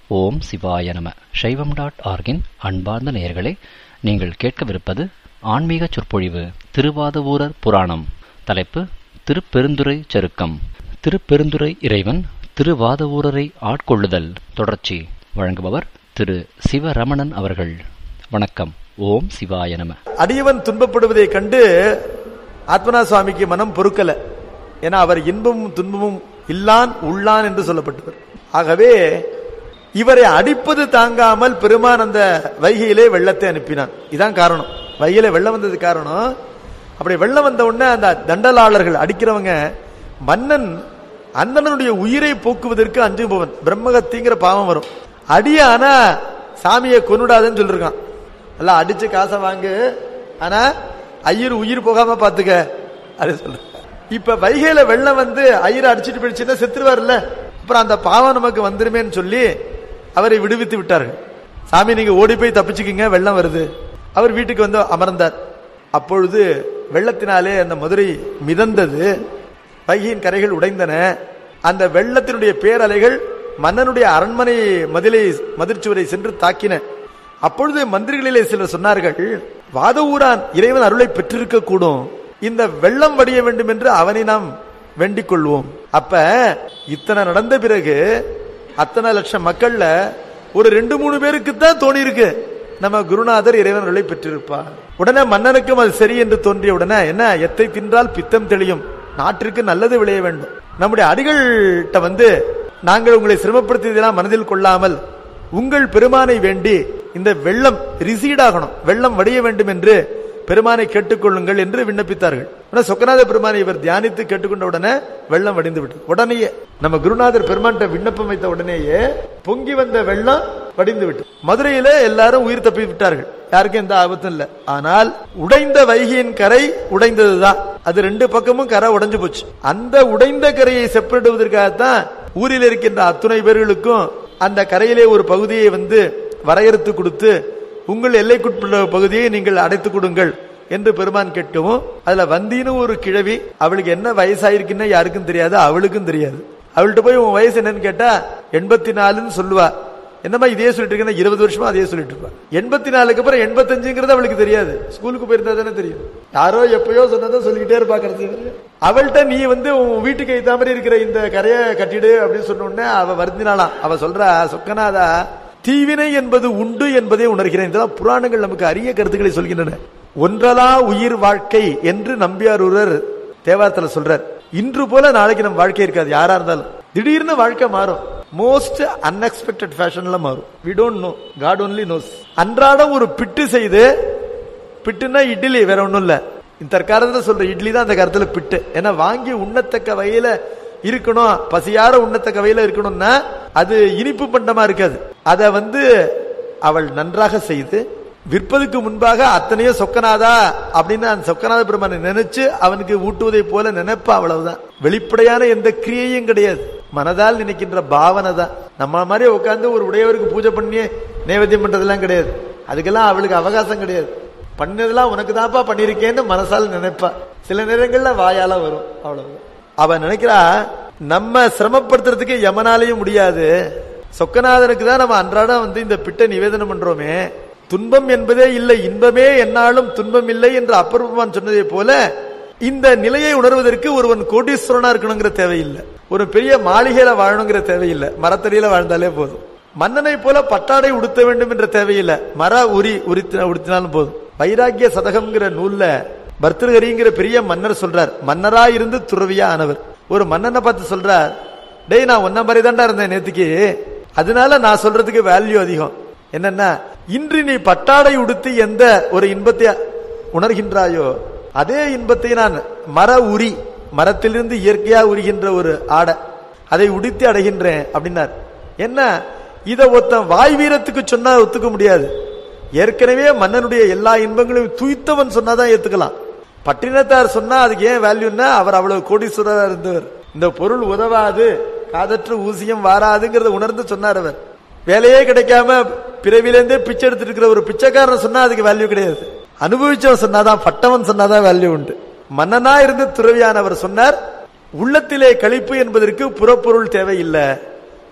ஓம் சிவாய நம சைவம் டாட் ஆர்கின் அன்பார்ந்த நேயர்களே நீங்கள் கேட்கவிருப்பது ஆன்மீக சொற்பொழிவு திருவாதவூரர் புராணம் தலைப்பு திருப்பெருந்துறை செருக்கம் திருப்பெருந்துறை இறைவன் திருவாதவூரரை ஆட்கொள்ளுதல் தொடர்ச்சி வழங்குபவர் திரு சிவரமணன் அவர்கள் வணக்கம் ஓம் சிவாய நம அடியவன் துன்பப்படுவதை கண்டு ஆத்மனா சுவாமிக்கு மனம் பொறுக்கல ஏன்னா அவர் இன்பமும் துன்பமும் இல்லான் உள்ளான் என்று சொல்லப்பட்டவர் ஆகவே இவரை அடிப்பது தாங்காமல் பெருமான் அந்த வைகையிலே வெள்ளத்தை அனுப்பினான் இதான் காரணம் வைகையில வெள்ளம் வந்தது காரணம் அப்படி வெள்ளம் வந்த உடனே அந்த தண்டலாளர்கள் அடிக்கிறவங்க மன்னன் அந்தனனுடைய உயிரை போக்குவதற்கு அஞ்சுபவன் பிரம்மகத்திங்கிற பாவம் வரும் அடிய ஆனா சாமியை கொன்னுடாதுன்னு சொல்லிருக்கான் எல்லாம் அடிச்சு காசை வாங்கு ஆனா ஐயர் உயிர் போகாம பாத்துக்க அப்படின்னு சொல்ற இப்ப வைகையில வெள்ளம் வந்து ஐயரை அடிச்சிட்டு போயிடுச்சுன்னா செத்துருவார்ல அப்புறம் அந்த பாவம் நமக்கு வந்துருமேன்னு சொல்லி அவரை விடுவித்து விட்டார்கள் சாமி நீங்க ஓடி போய் தப்பிச்சுக்கிங்க வெள்ளம் வருது அவர் வீட்டுக்கு வந்து அமர்ந்தார் அப்பொழுது வெள்ளத்தினாலே அந்த மதுரை மிதந்தது வைகையின் கரைகள் உடைந்தன அந்த வெள்ளத்தினுடைய பேரலைகள் மன்னனுடைய அரண்மனை மதிலை மதிர்ச்சுவரை சென்று தாக்கின அப்பொழுது மந்திரிகளிலே சிலர் சொன்னார்கள் வாதவூரான் இறைவன் அருளை பெற்றிருக்க கூடும் இந்த வெள்ளம் வடிய வேண்டும் என்று அவனை நாம் வேண்டிக் கொள்வோம் அப்ப இத்தனை நடந்த பிறகு அத்தனை லட்சம் மக்கள்ல ஒரு ரெண்டு மூணு பேருக்கு தான் தோணி இருக்கு நம்ம குருநாதர் இறைவன் அருளை பெற்றிருப்பார் உடனே மன்னனுக்கும் அது சரி என்று தோன்றிய உடனே என்ன எத்தை தின்றால் பித்தம் தெளியும் நாட்டிற்கு நல்லது விளைய வேண்டும் நம்முடைய அடிகள்கிட்ட வந்து நாங்கள் உங்களை சிரமப்படுத்தியதெல்லாம் மனதில் கொள்ளாமல் உங்கள் பெருமானை வேண்டி இந்த வெள்ளம் ரிசீடாகணும் வெள்ளம் வடிய வேண்டும் என்று பெருமானை கேட்டுக்கொள்ளுங்கள் என்று விண்ணப்பித்தார்கள் ஆனா சொக்கநாத பெருமானை இவர் தியானித்து கேட்டுக்கொண்ட உடனே வெள்ளம் வடிந்து விட்டது உடனேயே நம்ம குருநாதர் பெருமான்கிட்ட விண்ணப்பம் வைத்த உடனேயே பொங்கி வந்த வெள்ளம் வடிந்து விட்டு மதுரையில எல்லாரும் உயிர் தப்பி விட்டார்கள் யாருக்கும் எந்த ஆபத்தும் இல்ல ஆனால் உடைந்த வைகையின் கரை உடைந்ததுதான் அது ரெண்டு பக்கமும் கரை உடைஞ்சு போச்சு அந்த உடைந்த கரையை செப்பரிடுவதற்காகத்தான் ஊரில் இருக்கின்ற அத்துணை பேர்களுக்கும் அந்த கரையிலே ஒரு பகுதியை வந்து வரையறுத்து கொடுத்து உங்கள் எல்லைக்குட்புள்ள பகுதியை நீங்கள் அடைத்துக் கொடுங்கள் என்று பெருமான் கேட்கவும் அதுல வந்தின்னு ஒரு கிழவி அவளுக்கு என்ன வயசாயிருக்குன்னு யாருக்கும் தெரியாது அவளுக்கும் தெரியாது அவள்கிட்ட போய் உன் வயசு என்னன்னு கேட்டா எண்பத்தி நாலுன்னு சொல்லுவா என்னமா இதே சொல்லிட்டு இருக்கேன் இருபது வருஷமா அதே சொல்லிட்டு இருப்பா எண்பத்தி நாலுக்கு அப்புறம் எண்பத்தஞ்சுங்கிறது அவளுக்கு தெரியாது ஸ்கூலுக்கு போயிருந்தா தானே தெரியும் யாரோ எப்பயோ சொன்னதை சொல்லிக்கிட்டே இருப்பா கடைசி அவள்கிட்ட நீ வந்து உன் வீட்டுக்கு இந்த மாதிரி இருக்கிற இந்த கரையை கட்டிடு அப்படின்னு சொன்ன உடனே அவ வருந்தினாலாம் அவ சொல்றா சொக்கநாதா தீவினை என்பது உண்டு என்பதை உணர்கிறேன் இதெல்லாம் புராணங்கள் நமக்கு அரிய கருத்துக்களை சொல்கின்றன ஒன்றலா உயிர் வாழ்க்கை என்று நம்பியாரூரர் தேவாரத்துல சொல்றார் இன்று போல நாளைக்கு நம்ம வாழ்க்கை இருக்காது யாரா இருந்தாலும் திடீர்னு வாழ்க்கை மாறும் மோஸ்ட் அன்எக்ஸ்பெக்டட் ஃபேஷன்ல மாறும் we don't know god only knows அன்றாடம் ஒரு பிட்டு செய்து பிட்டுன்னா இட்லி வேற ஒண்ணும் இல்ல இந்த தற்காலத்துல சொல்ற இட்லி தான் அந்த காலத்துல பிட்டு ஏன்னா வாங்கி உண்ணத்தக்க வகையில இருக்கணும் பசியார உண்ணத்தக்க வகையில இருக்கணும்னா அது இனிப்பு பண்டமா இருக்காது அத வந்து அவள் நன்றாக செய்து விற்பதுக்கு முன்பாக அத்தனையோ சொக்கநாதா அப்படின்னு அந்த சொக்கநாத பெருமானை நினைச்சு அவனுக்கு ஊட்டுவதை போல நினைப்பா அவ்வளவுதான் வெளிப்படையான எந்த கிரியையும் கிடையாது மனதால் நினைக்கின்ற பாவனை தான் நம்ம மாதிரி உட்காந்து ஒரு உடையவருக்கு பூஜை பண்ணி நைவேத்தியம் பண்றதெல்லாம் கிடையாது அதுக்கெல்லாம் அவளுக்கு அவகாசம் கிடையாது பண்ணதெல்லாம் உனக்கு தான்ப்பா பண்ணிருக்கேன்னு மனசால் நினைப்பா சில நேரங்கள்ல வாயால வரும் அவ்வளவு அவ நினைக்கிறா நம்ம சிரமப்படுத்துறதுக்கு யமனாலையும் முடியாது சொக்கநாதனுக்கு தான் நம்ம அன்றாடம் வந்து இந்த பிட்டை நிவேதனம் பண்றோமே துன்பம் என்பதே இல்லை இன்பமே என்னாலும் துன்பம் இல்லை என்று அப்பருமான் சொன்னதை போல இந்த நிலையை உணர்வதற்கு ஒருவன் கோடீஸ்வரனா இருக்கணுங்கிற தேவையில்லை ஒரு பெரிய மாளிகையில வாழணுங்கிற தேவையில்லை மரத்தடியில வாழ்ந்தாலே போதும் மன்னனை போல பட்டாடை உடுத்த வேண்டும் என்ற தேவையில்லை மர உரி உரித்தின உடுத்தினாலும் போதும் வைராக்கிய சதகம்ங்கிற நூல்ல பர்தகரிங்கிற பெரிய மன்னர் சொல்றார் மன்னரா இருந்து துறவியா ஆனவர் ஒரு மன்னனை பார்த்து சொல்றார் டேய் நான் ஒன்ன மாதிரி தாண்டா இருந்தேன் நேத்துக்கு அதனால நான் சொல்றதுக்கு வேல்யூ அதிகம் என்னன்னா இன்று நீ பட்டாடை உடுத்தி எந்த ஒரு இன்பத்தை உணர்கின்றாயோ அதே இன்பத்தை நான் மர உரி மரத்திலிருந்து இயற்கையா உரிகின்ற ஒரு ஆடை அதை உடுத்தி அடைகின்றேன் அப்படின்னார் என்ன இத ஒருத்தன் வாய் வீரத்துக்கு சொன்னா ஒத்துக்க முடியாது ஏற்கனவே மன்னனுடைய எல்லா இன்பங்களையும் தூய்த்தவன் சொன்னாதான் ஏத்துக்கலாம் பட்டினத்தார் சொன்னா அதுக்கு ஏன் வேல்யூன்னா அவர் அவ்வளவு கோடீஸ்வரரா இருந்தவர் இந்த பொருள் உதவாது காதற்று ஊசியம் வாராதுங்கிறத உணர்ந்து சொன்னார் அவர் வேலையே கிடைக்காம பிறவிலேருந்தே பிச்சை எடுத்துட்டு இருக்கிற ஒரு பிச்சைக்காரன் சொன்னா அதுக்கு வேல்யூ கிடையாது அனுபவிச்சவன் சொன்னாதான் பட்டவன் சொன்னாதான் வேல்யூ உண்டு மன்னனா இருந்து துறவியானவர் சொன்னார் உள்ளத்திலே கழிப்பு என்பதற்கு புறப்பொருள் தேவையில்லை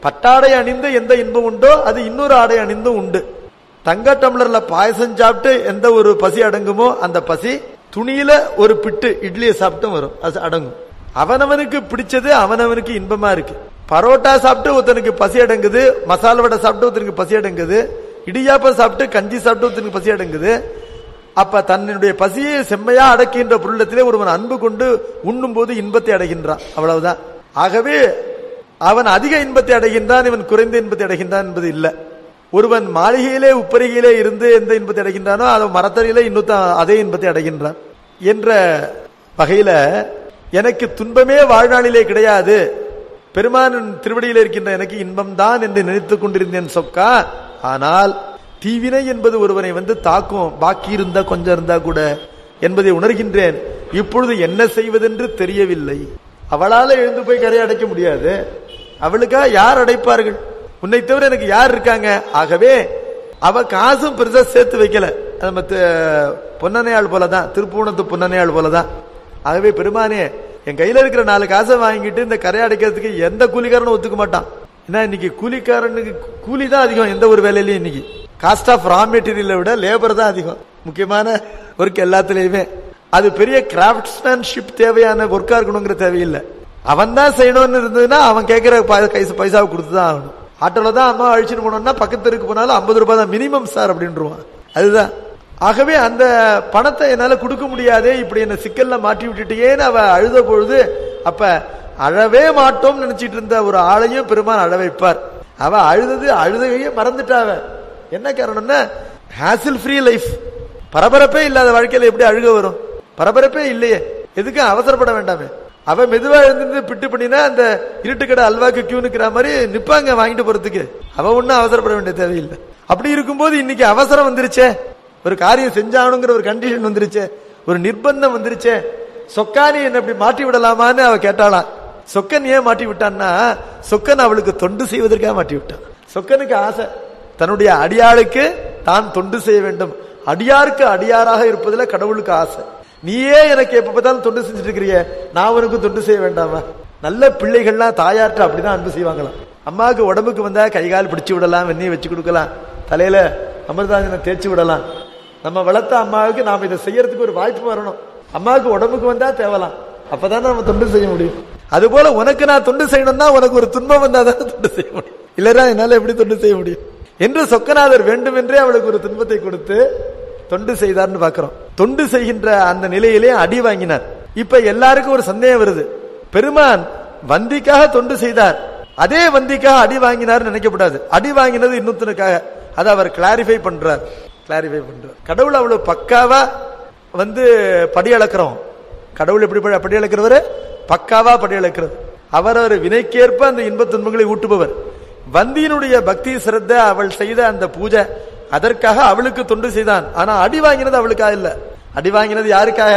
பட்டாடை அணிந்து எந்த இன்பம் உண்டோ அது இன்னொரு ஆடை அணிந்தும் உண்டு தங்க டம்ளர்ல பாயசம் சாப்பிட்டு எந்த ஒரு பசி அடங்குமோ அந்த பசி துணியில ஒரு பிட்டு இட்லியை சாப்பிட்டும் வரும் அது அடங்கும் அவனவனுக்கு பிடிச்சது அவனவனுக்கு இன்பமா இருக்கு பரோட்டா சாப்பிட்டு ஒருத்தனுக்கு பசி அடங்குது மசாலா வடை சாப்பிட்டு ஒருத்தனுக்கு பசி அடங்குது இடியாப்பம் சாப்பிட்டு கஞ்சி சாப்பிட்டு ஒருத்தனுக்கு பசி அடங்குது அப்ப தன்னுடைய பசியை செம்மையா அடக்கின்ற பொருளத்திலே ஒருவன் அன்பு கொண்டு உண்ணும் போது இன்பத்தை அடைகின்றான் அவ்வளவுதான் ஆகவே அவன் அதிக இன்பத்தை அடைகின்றான் இவன் குறைந்த இன்பத்தை அடைகின்றான் என்பது இல்ல ஒருவன் மாளிகையிலே உப்பரிகையிலே இருந்து எந்த இன்பத்தை அடைகின்றானோ அவன் மரத்தடியிலே இன்னொருத்தன் அதே இன்பத்தை அடைகின்றான் என்ற வகையில எனக்கு துன்பமே வாழ்நாளிலே கிடையாது பெருமானின் திருவடியில் இருக்கின்ற எனக்கு இன்பம் தான் என்று நினைத்துக் கொண்டிருந்தேன் சொக்கா ஆனால் தீவினை என்பது ஒருவனை வந்து தாக்கும் பாக்கி இருந்தா கொஞ்சம் இருந்தா கூட என்பதை உணர்கின்றேன் இப்பொழுது என்ன செய்வதென்று தெரியவில்லை அவளால எழுந்து போய் கரை அடைக்க முடியாது அவளுக்கா யார் அடைப்பார்கள் உன்னை தவிர எனக்கு யார் இருக்காங்க ஆகவே அவ காசும் பெருசா சேர்த்து வைக்கல நம்ம தி- பொன்னனையாள் போலதான் திருப்பூணத்து பொன்னனையாள் போலதான் ஆகவே பெருமானே என் கையில இருக்கிற நாலு காசை வாங்கிட்டு இந்த கரை அடைக்கிறதுக்கு எந்த கூலிக்காரனும் ஒத்துக்க மாட்டான் ஏன்னா இன்னைக்கு கூலிக்காரனுக்கு கூலி தான் அதிகம் எந்த ஒரு வேலையிலயும் இன்னைக்கு காஸ்ட் ஆஃப் ரா மெட்டீரியலை விட லேபர் தான் அதிகம் முக்கியமான ஒர்க் எல்லாத்துலயுமே அது பெரிய கிராஃப்ட்ஸ்மேன்ஷிப் தேவையான ஒர்க்கா இருக்கணுங்கிற தேவையில்லை அவன் தான் செய்யணும்னு இருந்ததுன்னா அவன் கேட்கிற ப- கைச- பைசாவை கொடுத்து தான் ஆகணும் ஆட்டோல தான் அம்மா அழிச்சுட்டு போனோம்னா பக்கத்து தெருக்கு போனாலும் ஐம்பது ரூபாய் தான் மினிமம் சார் அப்படின்றான் அதுதான் ஆகவே அந்த பணத்தை என்னால கொடுக்க முடியாதே இப்படி என்ன சிக்கல்ல மாட்டி விட்டுட்டேன்னு அவ அழுத பொழுது அப்ப அழவே மாட்டோம் நினைச்சிட்டு இருந்த ஒரு ஆளையும் பெருமான் அழ வைப்பார் அவ அழுதது அழுதையே மறந்துட்டாவ என்ன காரணம்னா ஹாசில் ஃப்ரீ லைஃப் பரபரப்பே இல்லாத வாழ்க்கையில எப்படி அழுக வரும் பரபரப்பே இல்லையே எதுக்கு அவசரப்பட வேண்டாமே அவ மெதுவா எழுந்திருந்து பிட்டு பண்ணினா அந்த இருட்டுக்கடை அல்வாக்கு கியூ நிக்கிற மாதிரி நிப்பாங்க வாங்கிட்டு போறதுக்கு அவ ஒண்ணும் அவசரப்பட வேண்டிய தேவையில்லை அப்படி இருக்கும்போது இன்னைக்கு அவசரம் வந்துருச்சே ஒரு காரியம் செஞ்சாகணுங்கிற ஒரு கண்டிஷன் வந்துருச்சே ஒரு நிர்பந்தம் வந்துருச்சே சொக்கானி என்ன இப்படி மாட்டி விடலாமான்னு அவ கேட்டாளாம் சொக்கன் ஏன் மாட்டி விட்டான்னா சொக்கன் அவளுக்கு தொண்டு செய்வதற்காக மாட்டி விட்டான் சொக்கனுக்கு ஆசை தன்னுடைய அடியாளுக்கு தான் தொண்டு செய்ய வேண்டும் அடியாருக்கு அடியாராக இருப்பதுல கடவுளுக்கு ஆசை நீயே எனக்கு எப்ப பார்த்தாலும் தொண்டு செஞ்சுட்டு இருக்கிறிய நான் உனக்கு தொண்டு செய்ய வேண்டாமா நல்ல பிள்ளைகள்லாம் தாயார்ட்ட அப்படிதான் அன்பு செய்வாங்களாம் அம்மாவுக்கு உடம்புக்கு வந்தா கை கால் பிடிச்சு விடலாம் வெந்நீர் வச்சு கொடுக்கலாம் தலையில அமிர்தாஞ்சனை தேய்ச்சி விடலாம் நம்ம வளர்த்த அம்மாவுக்கு நாம இதை செய்யறதுக்கு ஒரு வாய்ப்பு வரணும் அம்மாவுக்கு உடம்புக்கு வந்தா தேவலாம் அப்பதான் நம்ம தொண்டு செய்ய முடியும் அதுபோல உனக்கு நான் தொண்டு செய்யணும்னா உனக்கு ஒரு துன்பம் வந்தா தான் தொண்டு செய்ய முடியும் இல்லைன்னா என்னால எப்படி தொண்டு செய்ய முடியும் என்று சொக்கநாதர் வேண்டுமென்றே அவளுக்கு ஒரு துன்பத்தை கொடுத்து தொண்டு செய்தார்னு பாக்குறோம் தொண்டு செய்கின்ற அந்த நிலையிலே அடி வாங்கினார் இப்ப எல்லாருக்கும் ஒரு சந்தேகம் வருது பெருமான் வந்திக்காக தொண்டு செய்தார் அதே வந்திக்காக அடி வாங்கினார் நினைக்கப்படாது அடி வாங்கினது இன்னொருத்தனுக்காக அதை அவர் கிளாரிஃபை பண்றார் கிளாரிஃபை பண்றார் கடவுள் அவ்வளவு பக்காவா வந்து படி அளக்கிறோம் கடவுள் எப்படி படி- படி அளக்கிறவரு பக்காவா படி அளக்கிறது அவரவர் வினைக்கேற்ப அந்த இன்பத் துன்பங்களை ஊட்டுபவர் வந்தியினுடைய பக்தி சிரத்த அவள் செய்த அந்த பூஜை அதற்காக அவளுக்கு தொண்டு செய்தான் ஆனா அடி வாங்கினது அவளுக்காக இல்ல அடி வாங்கினது யாருக்காக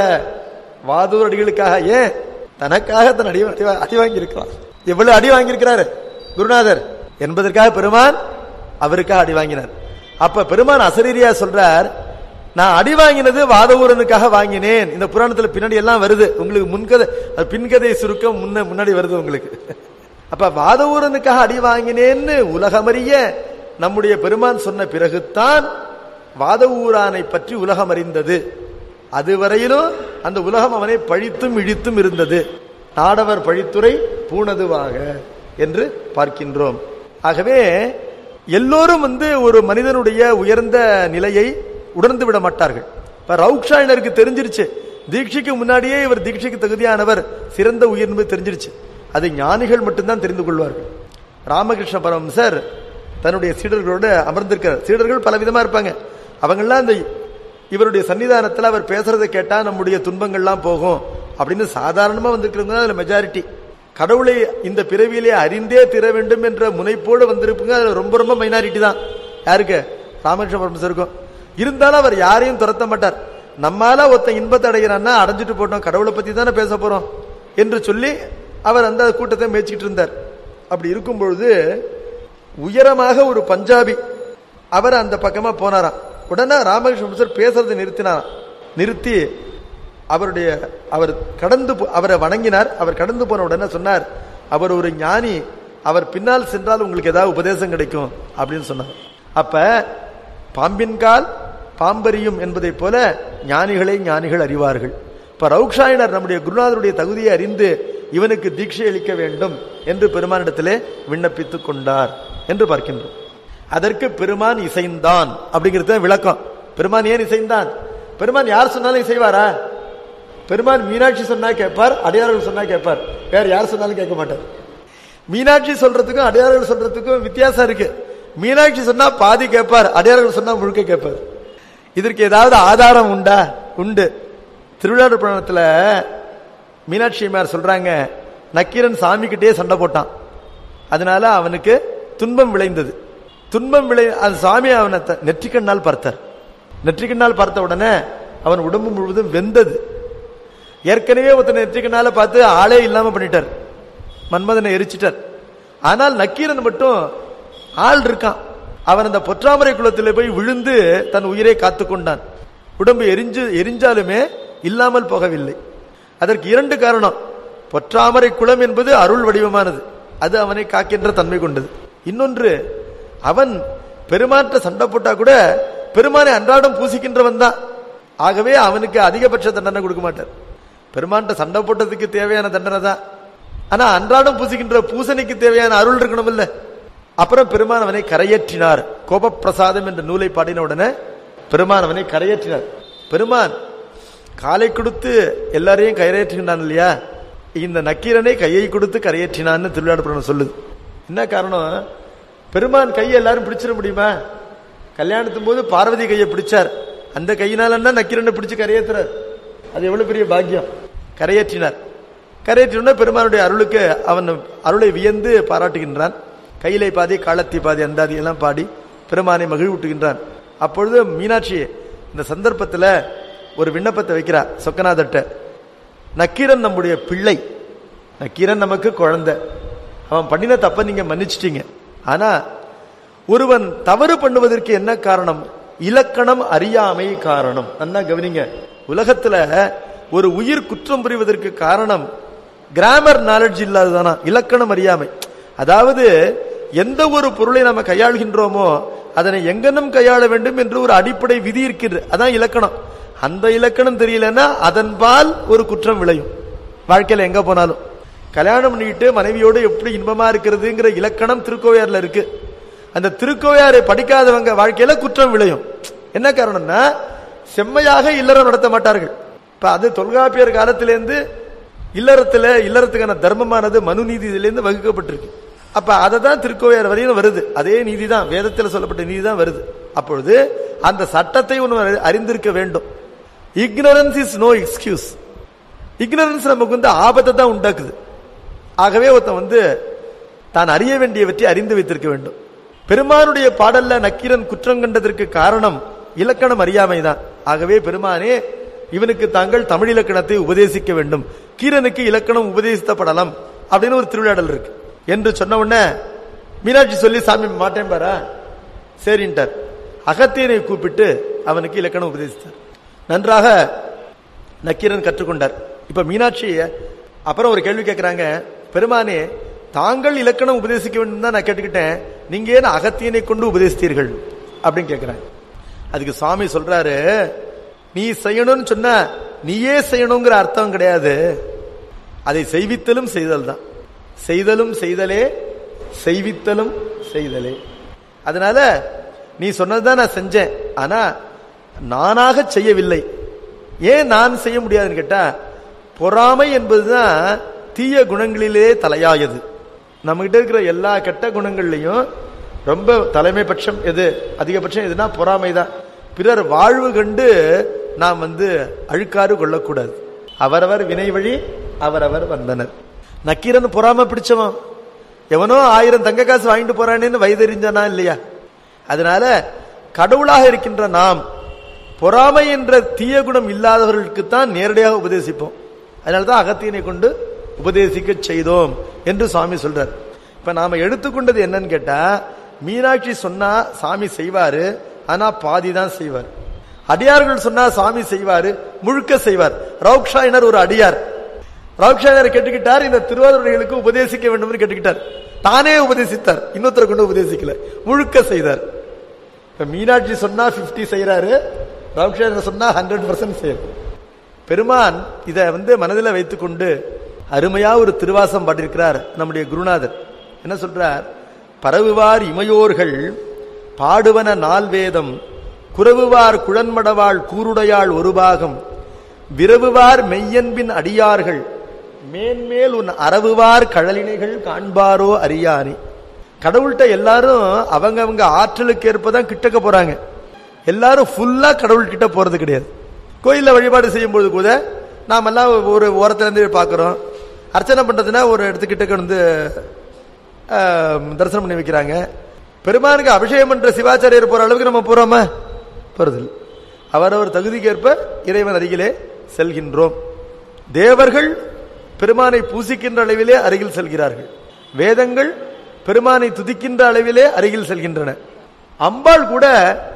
வாதூர் அடிகளுக்காக ஏன் தனக்காக தன் அடி அடி வா- அடி வாங்கி இருக்கிறான் எவ்வளவு அடி வாங்கியிருக்கிறாரு குருநாதர் என்பதற்காக பெருமான் அவருக்காக அடி வாங்கினார் அப்ப பெருமான் அசரீரியா சொல்றார் நான் அடி வாங்கினது வாதவூரனுக்காக வாங்கினேன் இந்த புராணத்துல பின்னாடி எல்லாம் வருது உங்களுக்கு முன்கதை அது பின்கதை சுருக்கம் முன்ன முன்னாடி வருது உங்களுக்கு அப்ப வாதவூரனுக்காக அடி வாங்கினேன்னு உலகமறிய நம்முடைய பெருமான் சொன்ன பிறகுதான் வாதவூரானை பற்றி உலகம் அறிந்தது அதுவரையிலும் அந்த உலகம் அவனை பழித்தும் இழித்தும் இருந்தது நாடவர் பழித்துறை பூணதுவாக என்று பார்க்கின்றோம் ஆகவே எல்லோரும் வந்து ஒரு மனிதனுடைய உயர்ந்த நிலையை உணர்ந்து விட மாட்டார்கள் இப்ப ரவுக்ஷாயினருக்கு தெரிஞ்சிருச்சு தீட்சைக்கு முன்னாடியே இவர் தீட்சைக்கு தகுதியானவர் சிறந்த உயிர்வு தெரிஞ்சிருச்சு அது ஞானிகள் மட்டும்தான் தெரிந்து கொள்வார்கள் ராமகிருஷ்ண பரமசர் தன்னுடைய சீடர்களோடு அமர்ந்திருக்கிறார் சீடர்கள் பலவிதமா இருப்பாங்க அவங்கெல்லாம் அந்த இவருடைய சன்னிதானத்துல அவர் பேசுறதை கேட்டா நம்முடைய துன்பங்கள்லாம் போகும் அப்படின்னு சாதாரணமா வந்திருக்கிறவங்க தான் அதுல மெஜாரிட்டி கடவுளை இந்த பிறவியிலே அறிந்தே தீர வேண்டும் என்ற முனைப்போடு வந்திருப்புங்க அதுல ரொம்ப ரொம்ப மைனாரிட்டி தான் யாருக்கு ராமகிருஷ்ண பரமசருக்கும் இருந்தாலும் அவர் யாரையும் துரத்த மாட்டார் நம்மால ஒருத்தன் இன்பத்தை அடைகிறான்னா அடைஞ்சிட்டு போட்டோம் கடவுளை பத்தி தானே பேச போறோம் என்று சொல்லி அவர் அந்த கூட்டத்தை மேய்ச்சிட்டு இருந்தார் அப்படி இருக்கும் பொழுது உயரமாக ஒரு பஞ்சாபி அவர் அந்த பக்கமா போனாராம் உடனே ராமகிருஷ்ண மிஸ்ரர் பேசுறதை நிறுத்தினாராம் நிறுத்தி அவருடைய அவர் கடந்து போ- அவரை வணங்கினார் அவர் கடந்து போன உடனே சொன்னார் அவர் ஒரு ஞானி அவர் பின்னால் சென்றால் உங்களுக்கு ஏதாவது உபதேசம் கிடைக்கும் அப்படின்னு சொன்னார் அப்ப பாம்பின் கால் பாம்பரியும் என்பதை போல ஞானிகளை ஞானிகள் அறிவார்கள் இப்ப ரவுக்ஷாயினர் நம்முடைய குருநாதருடைய தகுதியை அறிந்து இவனுக்கு தீட்சை அளிக்க வேண்டும் என்று பெருமானிடத்திலே விண்ணப்பித்துக் கொண்டார் என்று பார்க்கின்றோம் அதற்கு பெருமான் இசைந்தான் அப்படிங்கிறது தான் விளக்கம் பெருமான் ஏன் இசைந்தான் பெருமான் யார் சொன்னாலும் இசைவாரா பெருமான் மீனாட்சி சொன்னா கேட்பார் அடையாளர்கள் சொன்னா கேட்பார் வேற யார் சொன்னாலும் கேட்க மாட்டார் மீனாட்சி சொல்றதுக்கும் அடையாளர்கள் சொல்றதுக்கும் வித்தியாசம் இருக்கு மீனாட்சி சொன்னா பாதி கேட்பார் அடையாளர்கள் சொன்னா முழுக்க கேட்பார் இதற்கு ஏதாவது ஆதாரம் உண்டா உண்டு திருவிழாடு புராணத்துல மீனாட்சி அம்மையார் சொல்றாங்க நக்கீரன் சாமி கிட்டே சண்டை போட்டான் அதனால அவனுக்கு துன்பம் விளைந்தது துன்பம் விளை அது சாமி அவனை த- நெற்றிக்கண்ணால் பார்த்தார் நெற்றிக்கண்ணால் பார்த்த உடனே அவன் உடம்பு முழுவதும் வெந்தது ஏற்கனவே ஒருத்தனை நெற்றிக்கண்ணால பார்த்து ஆளே இல்லாம பண்ணிட்டார் மன்மதனை எரிச்சிட்டார் ஆனால் நக்கீரன் மட்டும் ஆள் இருக்கான் அவன் அந்த பொற்றாமரை குளத்திலே போய் விழுந்து தன் உயிரை காத்துக் கொண்டான் உடம்பு எரிஞ்சு எரிஞ்சாலுமே இல்லாமல் போகவில்லை அதற்கு இரண்டு காரணம் பொற்றாமரை குளம் என்பது அருள் வடிவமானது அது அவனை காக்கின்ற தன்மை கொண்டது இன்னொன்று அவன் பெருமாற்ற சண்டை போட்டா கூட பெருமானை அன்றாடம் பூசிக்கின்றவன் தான் ஆகவே அவனுக்கு அதிகபட்ச தண்டனை கொடுக்க மாட்டார் பெருமான்ட்ட சண்டை போட்டதுக்கு தேவையான தண்டனை தான் ஆனா அன்றாடம் பூசிக்கின்ற பூசணிக்கு தேவையான அருள் இருக்கணும் இல்ல அப்புறம் பெருமான் அவனை கரையேற்றினார் கோபப்பிரசாதம் என்ற நூலை பாடின உடனே பெருமான் அவனை கரையேற்றினார் பெருமான் காலை கொடுத்து எல்லாரையும் கரையேற்றுகின்றான் இல்லையா இந்த நக்கீரனை கையை கொடுத்து கரையேற்றினான்னு திருவிழாடு சொல்லுது என்ன காரணம் பெருமான் கையை எல்லாரும் பிடிச்சிட முடியுமா கல்யாணத்தும் போது பார்வதி கையை பிடிச்சார் அந்த கையினால நக்கீரனை பிடிச்சு கரையேற்றுறார் அது எவ்வளவு பெரிய பாக்கியம் கரையேற்றினார் கரையேற்றின பெருமானுடைய அருளுக்கு அவன் அருளை வியந்து பாராட்டுகின்றான் கையிலை பாதி காலத்தி பாதி அந்தாதி எல்லாம் பாடி பெருமானை மகிழ்வூட்டுகின்றான் அப்பொழுது மீனாட்சி இந்த சந்தர்ப்பத்துல ஒரு விண்ணப்பத்தை வைக்கிறார் சொக்கநாதட்ட நக்கீரன் நம்முடைய பிள்ளை நக்கீரன் நமக்கு குழந்தை அவன் பண்ணின தப்ப நீங்க மன்னிச்சிட்டீங்க ஆனா ஒருவன் தவறு பண்ணுவதற்கு என்ன காரணம் இலக்கணம் அறியாமை காரணம் நல்லா கவனிங்க உலகத்துல ஒரு உயிர் குற்றம் புரிவதற்கு காரணம் கிராமர் நாலேஜ் இல்லாததானா இலக்கணம் அறியாமை அதாவது எந்த ஒரு பொருளை நாம கையாளுகின்றோமோ அதனை எங்கனும் கையாள வேண்டும் என்று ஒரு அடிப்படை விதி இருக்கிறது அதான் இலக்கணம் அந்த இலக்கணம் தெரியலன்னா அதன்பால் ஒரு குற்றம் விளையும் வாழ்க்கையில எங்க போனாலும் கல்யாணம் பண்ணிட்டு மனைவியோடு எப்படி இன்பமா இருக்கிறதுங்கிற இலக்கணம் திருக்கோவையார்ல இருக்கு அந்த திருக்கோவையாரை படிக்காதவங்க வாழ்க்கையில குற்றம் விளையும் என்ன காரணம்னா செம்மையாக இல்லறம் நடத்த மாட்டார்கள் இப்ப அது தொல்காப்பியர் காலத்திலேருந்து இல்லறத்துல இல்லறத்துக்கான தர்மமானது மனு நீதியிலிருந்து வகுக்கப்பட்டிருக்கு அப்ப அதை தான் திருக்கோவையார் வரையும் வருது அதே நீதி தான் வேதத்தில் சொல்லப்பட்ட நீதி தான் வருது அப்பொழுது அந்த சட்டத்தை ஒன்று அறிந்திருக்க வேண்டும் ignorance is no excuse ignorance நமக்கு வந்து ஆபத்தை தான் உண்டாக்குது ஆகவே ஒருத்தன் வந்து தான் அறிய வேண்டியவற்றை அறிந்து வைத்திருக்க வேண்டும் பெருமானுடைய பாடல்ல நக்கீரன் குற்றம் கண்டதற்கு காரணம் இலக்கணம் அறியாமை தான் ஆகவே பெருமானே இவனுக்கு தாங்கள் தமிழ் இலக்கணத்தை உபதேசிக்க வேண்டும் கீரனுக்கு இலக்கணம் உபதேசித்தப்படலாம் அப்படின்னு ஒரு திருவிழாடல் இருக்கு என்று சொன்ன உடனே மீனாட்சி சொல்லி சாமி மாட்டேன் பாரா சரின்ட்டார் அகத்தியனை கூப்பிட்டு அவனுக்கு இலக்கணம் உபதேசித்தார் நன்றாக நக்கீரன் கற்றுக்கொண்டார் இப்ப மீனாட்சி அப்புறம் ஒரு கேள்வி கேட்கிறாங்க பெருமானே தாங்கள் இலக்கணம் உபதேசிக்க வேண்டும் தான் நான் கேட்டுக்கிட்டேன் நீங்க ஏன் அகத்தியனை கொண்டு உபதேசித்தீர்கள் அப்படின்னு கேட்கிறாங்க அதுக்கு சுவாமி சொல்றாரு நீ செய்யணும்னு சொன்ன நீயே செய்யணுங்கிற அர்த்தம் கிடையாது அதை செய்வித்தலும் செய்தல் தான் செய்தலும் செய்தலே செய்வித்தலும் செய்தலே அதனால நீ சொன்னதுதான் நான் செஞ்சேன் ஆனா நானாக செய்யவில்லை ஏன் நான் செய்ய முடியாதுன்னு கேட்டா பொறாமை என்பதுதான் தீய குணங்களிலே தலையாயது நம்ம கிட்ட இருக்கிற எல்லா கெட்ட குணங்கள்லையும் ரொம்ப தலைமை பட்சம் எது அதிகபட்சம் எதுனா பொறாமை தான் பிறர் வாழ்வு கண்டு நாம் வந்து அழுக்காறு கொள்ளக்கூடாது அவரவர் வினை வழி அவரவர் வந்தனர் நக்கீரன் பொறாம பிடிச்சவன் எவனோ ஆயிரம் தங்க காசு வாங்கிட்டு போறானேன்னு வயதெறிஞ்சானா இல்லையா அதனால கடவுளாக இருக்கின்ற நாம் பொறாமை என்ற தீய குணம் இல்லாதவர்களுக்கு தான் நேரடியாக உபதேசிப்போம் அதனாலதான் அகத்தியனை கொண்டு உபதேசிக்க செய்தோம் என்று சுவாமி சொல்றார் இப்ப நாம எடுத்துக்கொண்டது என்னன்னு கேட்டா மீனாட்சி சொன்னா சாமி செய்வாரு ஆனா பாதி தான் செய்வார் அடியார்கள் சொன்னா சாமி செய்வாரு முழுக்க செய்வார் ரவுக்ஷாயினர் ஒரு அடியார் ரவுக்ஷாயினர் கேட்டுக்கிட்டார் இந்த திருவாரூர்களுக்கு உபதேசிக்க வேண்டும் என்று கேட்டுக்கிட்டார் தானே உபதேசித்தார் இன்னொருத்தரை கொண்டு உபதேசிக்கல முழுக்க செய்தார் இப்ப மீனாட்சி சொன்னா 50 செய்யறாரு ராமகிருஷ்ணன் சொன்னா ஹண்ட்ரட் பர்சன்ட் செய்யறாரு பெருமான் இதை வந்து மனதில் வைத்துக்கொண்டு அருமையா ஒரு திருவாசம் பாடியிருக்கிறார் நம்முடைய குருநாதர் என்ன சொல்றார் பரவுவார் இமையோர்கள் பாடுவன நால் வேதம் குரவுவார் குழன்மடவாள் கூருடையாள் ஒரு பாகம் விரவுவார் மெய்யன்பின் அடியார்கள் மேன்மேல் உன் அரவுவார் கழலினைகள் காண்பாரோ அறியானே கடவுள்கிட்ட எல்லாரும் அவங்க அவங்க ஆற்றலுக்கு ஏற்பதான் கிட்டக்க போறாங்க எல்லாரும் ஃபுல்லா கடவுள் கிட்ட போறது கிடையாது கோயில்ல வழிபாடு செய்யும்போது கூட நாம எல்லாம் ஒரு ஓரத்துல இருந்து பார்க்கிறோம் அர்ச்சனை பண்றதுன்னா ஒரு இடத்துக்கிட்ட வந்து ஆஹ், தரிசனம் பண்ணி வைக்கிறாங்க பெருமானுக்கு அபிஷேகம் பண்ற சிவாச்சாரியர் போற அளவுக்கு நம்ம போறோமா போறதில்லை அவரவர் தகுதிக்கேற்ப இறைவன் அருகிலே செல்கின்றோம் தேவர்கள் பெருமானை பூசிக்கின்ற அளவிலே அருகில் செல்கிறார்கள் வேதங்கள் பெருமானை துதிக்கின்ற அளவிலே அருகில் செல்கின்றன அம்பாள் கூட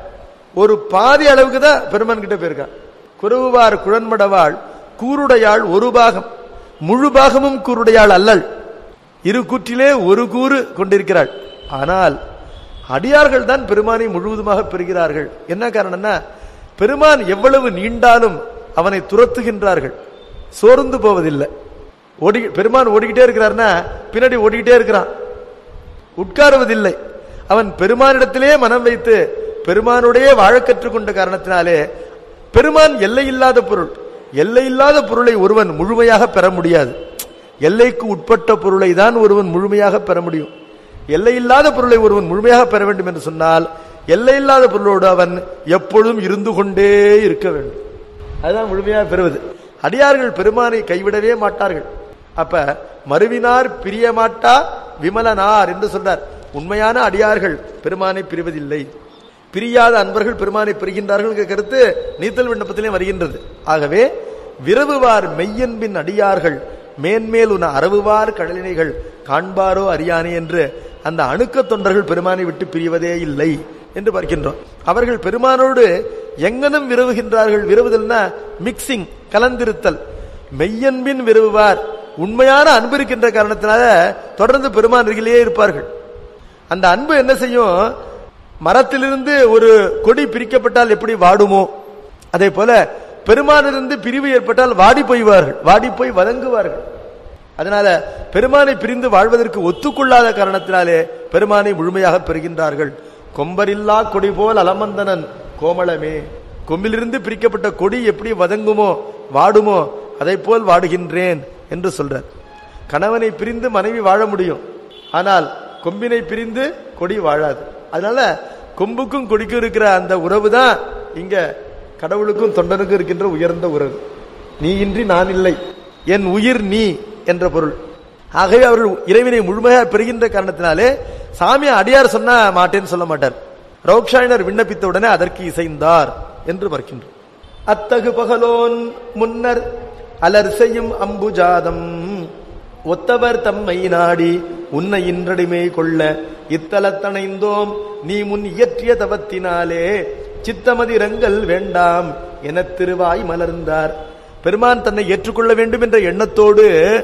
ஒரு பாதி அளவுக்கு தான் பெருமான் கிட்ட போயிருக்கா குருவார் குழன்மடவாள் கூருடையாள் ஒரு பாகம் முழு பாகமும் கூருடையாள் அல்லள் இரு கூற்றிலே ஒரு கூறு கொண்டிருக்கிறாள் ஆனால் அடியார்கள் தான் பெருமானை முழுவதுமாக பெறுகிறார்கள் என்ன காரணம்னா பெருமான் எவ்வளவு நீண்டாலும் அவனை துரத்துகின்றார்கள் சோர்ந்து போவதில்லை ஓடி பெருமான் ஓடிக்கிட்டே இருக்கிறார்னா பின்னாடி ஓடிக்கிட்டே இருக்கிறான் உட்காருவதில்லை அவன் பெருமானிடத்திலே மனம் வைத்து பெருமானுடைய வாழ கற்றுக்கொண்ட காரணத்தினாலே பெருமான் எல்லையில்லாத பொருள் எல்லையில்லாத பொருளை ஒருவன் முழுமையாக பெற முடியாது எல்லைக்கு உட்பட்ட பொருளை தான் ஒருவன் முழுமையாக பெற முடியும் எல்லையில்லாத பொருளை ஒருவன் முழுமையாக பெற வேண்டும் என்று சொன்னால் எல்லையில்லாத பொருளோடு அவன் எப்பொழுதும் இருந்து கொண்டே இருக்க வேண்டும் அதுதான் முழுமையாக பெறுவது அடியார்கள் பெருமானை கைவிடவே மாட்டார்கள் அப்ப மறுவினார் பிரிய மாட்டா விமலனார் என்று சொல்றார் உண்மையான அடியார்கள் பெருமானை பிரிவதில்லை பிரியாத அன்பர்கள் பெருமானை பெறுகின்றார்கள் என்கிற கருத்து நீத்தல் விண்ணப்பத்திலே வருகின்றது ஆகவே விரவுவார் மெய்யன்பின் அடியார்கள் மேன்மேல் உன அரவுவார் கடலினைகள் காண்பாரோ அறியானே என்று அந்த அணுக்க தொண்டர்கள் பெருமானை விட்டு பிரிவதே இல்லை என்று பார்க்கின்றோம் அவர்கள் பெருமானோடு எங்கனும் விரவுகின்றார்கள் விரவுதல்னா மிக்சிங் கலந்திருத்தல் மெய்யன்பின் விரவுவார் உண்மையான அன்பு இருக்கின்ற காரணத்தினால தொடர்ந்து பெருமான் அருகிலேயே இருப்பார்கள் அந்த அன்பு என்ன செய்யும் மரத்திலிருந்து ஒரு கொடி பிரிக்கப்பட்டால் எப்படி வாடுமோ அதே போல பெருமானிலிருந்து பிரிவு ஏற்பட்டால் வாடி போய்வார்கள் வாடி போய் வதங்குவார்கள் அதனால பெருமானை பிரிந்து வாழ்வதற்கு ஒத்துக்கொள்ளாத காரணத்தினாலே பெருமானை முழுமையாக பெறுகின்றார்கள் கொம்பரில்லா கொடி போல் அலமந்தனன் கோமளமே கொம்பிலிருந்து பிரிக்கப்பட்ட கொடி எப்படி வதங்குமோ வாடுமோ அதை போல் வாடுகின்றேன் என்று சொல்றார் கணவனை பிரிந்து மனைவி வாழ முடியும் ஆனால் கொம்பினை பிரிந்து கொடி வாழாது அதனால கொம்புக்கும் கொடிக்கும் இருக்கிற அந்த உறவு தான் இங்க கடவுளுக்கும் தொண்டனுக்கும் இருக்கின்ற உயர்ந்த உறவு நீ இன்றி நான் இல்லை என் உயிர் நீ என்ற பொருள் ஆகவே அவர்கள் இறைவனை முழுமையாக பெறுகின்ற காரணத்தினாலே சாமி அடியார் சொன்னா மாட்டேன்னு சொல்ல மாட்டார் ரோக்ஷாயினர் விண்ணப்பித்த உடனே அதற்கு இசைந்தார் என்று பார்க்கின்றோம் அத்தகு பகலோன் முன்னர் அலர் செய்யும் அம்புஜாதம் ஒத்தவர் தம்மை நாடி உன்னை இன்றடிமை கொள்ள இத்தலத்தணைந்தோம் நீ முன் இயற்றிய தவத்தினாலே சித்தமதிரங்கள் வேண்டாம் என திருவாய் மலர்ந்தார் பெருமான் தன்னை ஏற்றுக்கொள்ள வேண்டும் என்ற எண்ணத்தோடு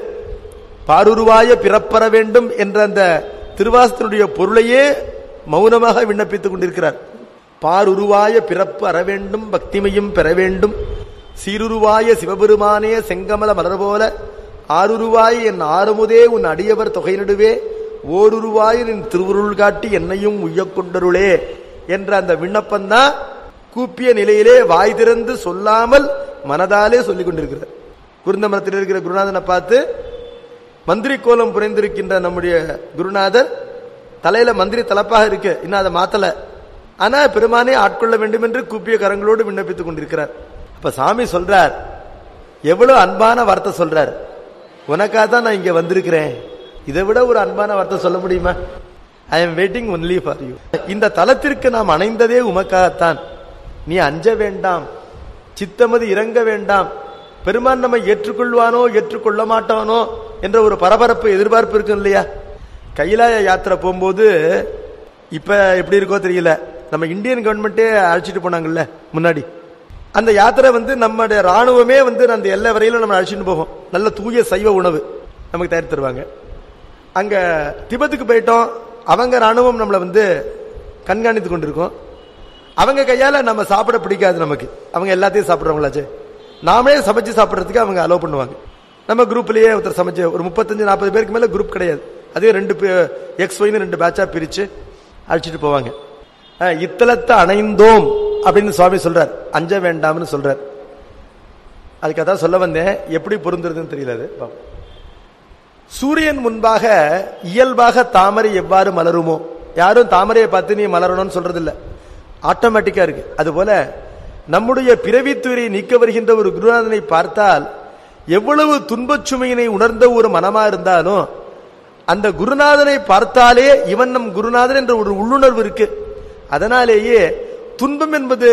பாருருவாய பிறப்பற வேண்டும் என்ற அந்த திருவாசத்தினுடைய பொருளையே மௌனமாக விண்ணப்பித்துக் கொண்டிருக்கிறார் பாருருவாய பிறப்பு அற வேண்டும் பக்திமையும் பெற வேண்டும் சீருருவாய சிவபெருமானே செங்கமல மலர் போல ஆருருவாய் என் ஆறுமுதே உன் அடியவர் தொகை நடுவே ஓருருவாய் நின் திருவுருள் காட்டி என்னையும் உய்யக் கொண்டருளே என்ற அந்த விண்ணப்பம்தான் கூப்பிய நிலையிலே வாய் திறந்து சொல்லாமல் மனதாலே சொல்லிக் கொண்டிருக்கிறார் குருந்தமரத்தில் இருக்கிற குருநாதனை பார்த்து மந்திரி கோலம் புரிந்திருக்கின்ற நம்முடைய குருநாதர் தலையில மந்திரி தலப்பாக இருக்கு இன்னும் அதை மாத்தல ஆனா பெருமானே ஆட்கொள்ள வேண்டும் என்று கூப்பிய கரங்களோடு விண்ணப்பித்துக் கொண்டிருக்கிறார் அப்ப சாமி சொல்றார் எவ்வளவு அன்பான வார்த்தை சொல்றார் உனக்காக தான் நான் இங்க வந்திருக்கிறேன் இதை விட ஒரு அன்பான வார்த்தை சொல்ல முடியுமா I am waiting only for you இந்த தலத்திற்கு நாம் அணைந்ததே உமக்காகத்தான் நீ அஞ்ச வேண்டாம் சித்தமது இறங்க வேண்டாம் பெருமான் நம்மை ஏற்றுக்கொள்வானோ ஏற்றுக்கொள்ள மாட்டானோ என்ற ஒரு பரபரப்பு எதிர்பார்ப்பு இருக்கும் இல்லையா கைலாய யாத்திரை போகும்போது இப்ப எப்படி இருக்கோ தெரியல நம்ம இந்தியன் கவர்மெண்ட்டே அழைச்சிட்டு போனாங்கல்ல முன்னாடி அந்த யாத்திரை வந்து நம்முடைய ராணுவமே வந்து அந்த எல்லை வரையில நம்ம அழைச்சிட்டு போகும் நல்ல தூய சைவ உணவு நமக்கு தயாரித்து தருவாங்க அங்க திபெத்துக்கு போயிட்டோம் அவங்க ராணுவம் நம்மளை வந்து கண்காணித்து கொண்டிருக்கோம் அவங்க கையால நம்ம சாப்பிட பிடிக்காது நமக்கு அவங்க எல்லாத்தையும் சாப்பிடுறவங்களாச்சு நாமளே சமைச்சு சாப்பிடுறதுக்கு அவங்க அலோவ் பண்ணுவாங்க நம்ம குரூப்லயே ஒருத்தர் சமைச்சு ஒரு முப்பத்தஞ்சு நாற்பது பேருக்கு மேல குரூப் கிடையாது அதே ரெண்டு எக்ஸ் ஒய்னு ரெண்டு பேட்சா பிரிச்சு அழைச்சிட்டு போவாங்க அஹ், இத்தலத்தை அணைந்தோம் அப்படின்னு சுவாமி சொல்றார் அஞ்ச வேண்டாம்னு சொல்றார் அதுக்கு அதான் சொல்ல வந்தேன் எப்படி பொருந்துறதுன்னு தெரியல அது பாப்போம். சூரியன் முன்பாக இயல்பாக தாமரை எவ்வாறு மலருமோ யாரும் தாமரையை பார்த்து நீ மலரணும்னு சொல்றது இல்ல ஆட்டோமேட்டிக்கா இருக்கு அதுபோல நம்முடைய பிறவித்துறை நீக்க வருகின்ற ஒரு குருநாதனை பார்த்தால் எவ்வளவு துன்பச் சுமையினை உணர்ந்த ஒரு மனமா இருந்தாலும் அந்த குருநாதனை பார்த்தாலே இவன் நம் குருநாதன் என்ற ஒரு உள்ளுணர்வு இருக்கு அதனாலேயே துன்பம் என்பது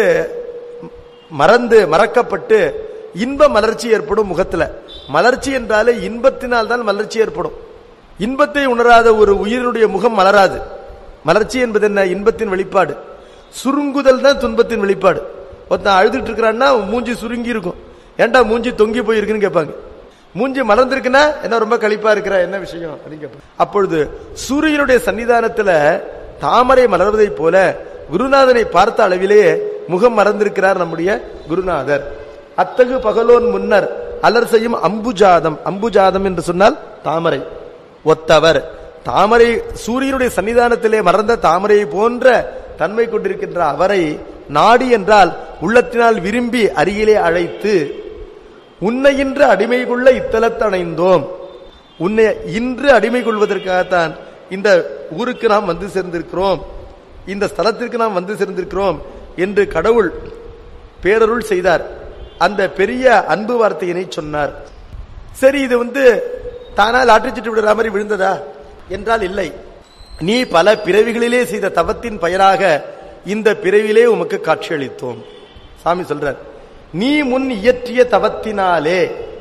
மறந்து மறக்கப்பட்டு இன்ப மலர்ச்சி ஏற்படும் முகத்துல மலர்ச்சி என்றாலே இன்பத்தினால் தான் மலர்ச்சி ஏற்படும் இன்பத்தை உணராத ஒரு உயிரினுடைய முகம் மலராது மலர்ச்சி என்பது என்ன இன்பத்தின் வெளிப்பாடு சுருங்குதல் தான் துன்பத்தின் வெளிப்பாடு ஒருத்தன் அழுதுட்டு இருக்கிறான்னா மூஞ்சி சுருங்கி இருக்கும் ஏன்டா மூஞ்சி தொங்கி போயிருக்குன்னு கேட்பாங்க மூஞ்சி மலர்ந்திருக்குன்னா என்ன ரொம்ப களிப்பா இருக்கிற என்ன விஷயம் அப்படின்னு கேட்பாங்க அப்பொழுது சூரியனுடைய சன்னிதானத்துல தாமரை மலர்வதைப் போல குருநாதனை பார்த்த அளவிலே முகம் மறந்திருக்கிறார் நம்முடைய குருநாதர் அத்தகு பகலோன் முன்னர் அலர் செய்யும் அம்புஜாதம் அம்புஜாதம் என்று சொன்னால் தாமரை ஒத்தவர் தாமரை சூரியனுடைய சன்னிதானத்திலே மறந்த தாமரையை போன்ற தன்மை கொண்டிருக்கின்ற அவரை நாடி என்றால் உள்ளத்தினால் விரும்பி அருகிலே அழைத்து உன்னை இன்று அடிமை கொள்ள இத்தலத்தணைந்தோம் உன்னை இன்று அடிமை கொள்வதற்காகத்தான் இந்த ஊருக்கு நாம் வந்து சேர்ந்திருக்கிறோம் இந்த ஸ்தலத்திற்கு நாம் வந்து சேர்ந்திருக்கிறோம் என்று கடவுள் பேரருள் செய்தார் அந்த பெரிய அன்பு வார்த்தையினை சொன்னார் சரி இது வந்து தானா லாட்டரிச்சிட்டு விடுற மாதிரி விழுந்ததா என்றால் இல்லை நீ பல பிறவிகளிலே செய்த தவத்தின் பயனாக இந்த பிறவிலே உமக்கு காட்சியளித்தோம் சாமி சொல்றார் நீ முன் இயற்றிய தவத்தினாலே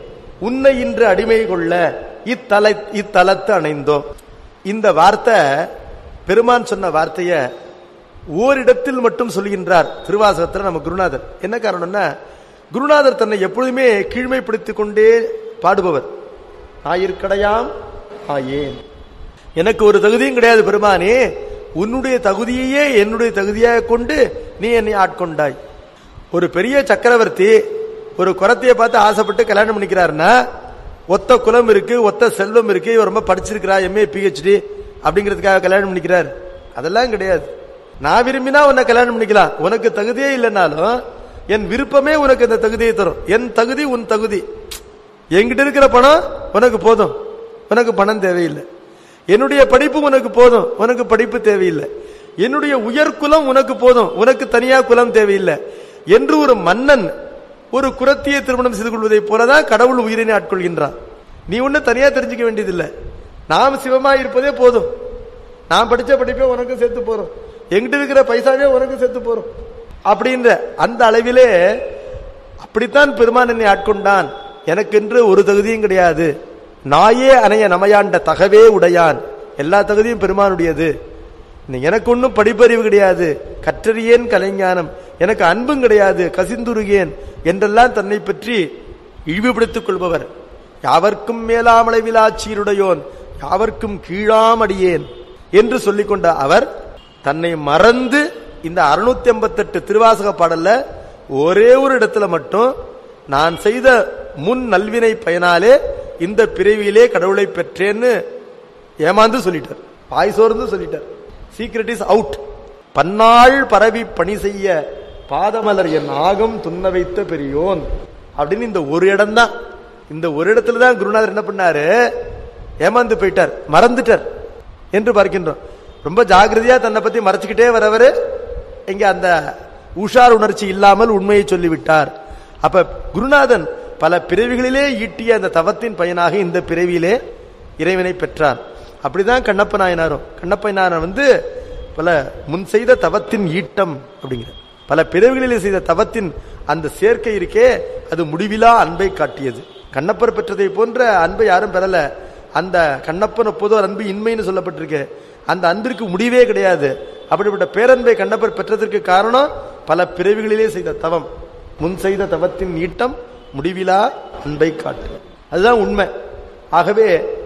உன்னை இன்று அடிமை கொள்ள இத்தலை இத்தலத்து அணைந்தோம் இந்த வார்த்தை பெருமான் சொன்ன வார்த்தைய ஓரிடத்தில் மட்டும் சொல்கின்றார் திருவாசகத்தில் நம்ம குருநாதர் என்ன காரணம்னா குருநாதர் தன்னை எப்பொழுதுமே கீழ்மைப்படுத்திக் கொண்டே பாடுபவர் ஆயிற்கடையாம் ஆயேன் எனக்கு ஒரு தகுதியும் கிடையாது பெருமானே உன்னுடைய தகுதியையே என்னுடைய தகுதியாக கொண்டு நீ என்னை ஆட்கொண்டாய் ஒரு பெரிய சக்கரவர்த்தி ஒரு குரத்தையை பார்த்து ஆசைப்பட்டு கல்யாணம் பண்ணிக்கிறாருன்னா ஒத்த குலம் இருக்கு ஒத்த செல்வம் இருக்கு இவர் ரொம்ப படிச்சிருக்கிறா எம்ஏ பிஹெச்டி அப்படிங்கிறதுக்காக கல்யாணம் பண்ணிக்கிறார் அதெல்லாம் கிடையாது நான் விரும்பினா உன்னை கல்யாணம் பண்ணிக்கலாம் உனக்கு தகுதியே இல்லைனாலும் என் விருப்பமே உனக்கு இந்த தகுதியை தரும் என் தகுதி உன் தகுதி என்கிட்ட இருக்கிற பணம் உனக்கு போதும் உனக்கு பணம் தேவையில்லை என்னுடைய படிப்பு உனக்கு போதும் உனக்கு படிப்பு தேவையில்லை என்னுடைய உயர்குலம் உனக்கு போதும் உனக்கு தனியா குலம் தேவையில்லை என்று ஒரு மன்னன் ஒரு குரத்தியை திருமணம் செய்து கொள்வதைப் போலதான் கடவுள் உயிரினை ஆட்கொள்கின்றான் நீ ஒண்ணு தனியா தெரிஞ்சுக்க வேண்டியதில்லை நாம் சிவமா இருப்பதே போதும் நான் படிச்ச படிப்பே உனக்கு சேர்த்து போறோம் எங்கிட்ட இருக்கிற பைசாவே உனக்கு சேர்த்து போறோம் அப்படின்ற அந்த அளவிலே அப்படித்தான் பெருமான் என்னை ஆட்கொண்டான் எனக்கென்று ஒரு தகுதியும் கிடையாது நாயே அணைய நமையாண்ட தகவே உடையான் எல்லா தகுதியும் பெருமானுடையது எனக்கு ஒன்றும் படிப்பறிவு கிடையாது கற்றறியேன் கலைஞானம் எனக்கு அன்பும் கிடையாது கசிந்துருகேன் என்றெல்லாம் தன்னை பற்றி இழிவுபடுத்திக் கொள்பவர் யாவர்க்கும் மேலாமளவிலாச்சீருடையோன் யாவர்க்கும் கீழாமடியேன் என்று சொல்லிக்கொண்ட அவர் தன்னை மறந்து இந்த அறுநூத்தி ஐம்பத்தெட்டு திருவாசக பாடல்ல ஒரே ஒரு இடத்துல மட்டும் நான் செய்த முன் நல்வினை பயனாலே இந்த பிறவியிலே கடவுளை பெற்றேன்னு ஏமாந்து சொல்லிட்டார் பாய் சோர்ந்து சொல்லிட்டார் சீக்ரெட் இஸ் அவுட் பன்னாள் பரவி பணி செய்ய பாதமலர் என் ஆகம் துண்ண வைத்த பெரியோன் அப்படின்னு இந்த ஒரு இடம் தான் இந்த ஒரு இடத்துல தான் குருநாதர் என்ன பண்ணாரு ஏமாந்து போயிட்டார் மறந்துட்டார் என்று பார்க்கின்றோம் ரொம்ப ஜாகிரதையா தன்னை பத்தி மறைச்சுக்கிட்டே வரவர் இங்க அந்த உஷார் உணர்ச்சி இல்லாமல் உண்மையை சொல்லிவிட்டார் அப்ப குருநாதன் பல பிறவிகளிலே ஈட்டிய அந்த தவத்தின் பயனாக இந்த பிறவியிலே இறைவனை பெற்றார் அப்படிதான் கண்ணப்ப நாயனாரும் கண்ணப்ப நாயனார் வந்து பல முன் செய்த தவத்தின் ஈட்டம் அப்படிங்கிற பல பிறவிகளிலே செய்த தவத்தின் அந்த சேர்க்கை இருக்கே அது முடிவிலா அன்பை காட்டியது கண்ணப்பர் பெற்றதை போன்ற அன்பை யாரும் பெறல அந்த கண்ணப்பன் எப்போதோ அன்பு இன்மைன்னு சொல்லப்பட்டிருக்கு அந்த அன்பிற்கு முடிவே கிடையாது அப்படிப்பட்ட பேரன்பை கண்ணப்பர் பெற்றதற்கு காரணம் பல பிறவிகளிலே செய்த தவம் முன் செய்த தவத்தின் ஈட்டம் முடிவிலா அன்பை காட்டு அதுதான் உண்மை ஆகவே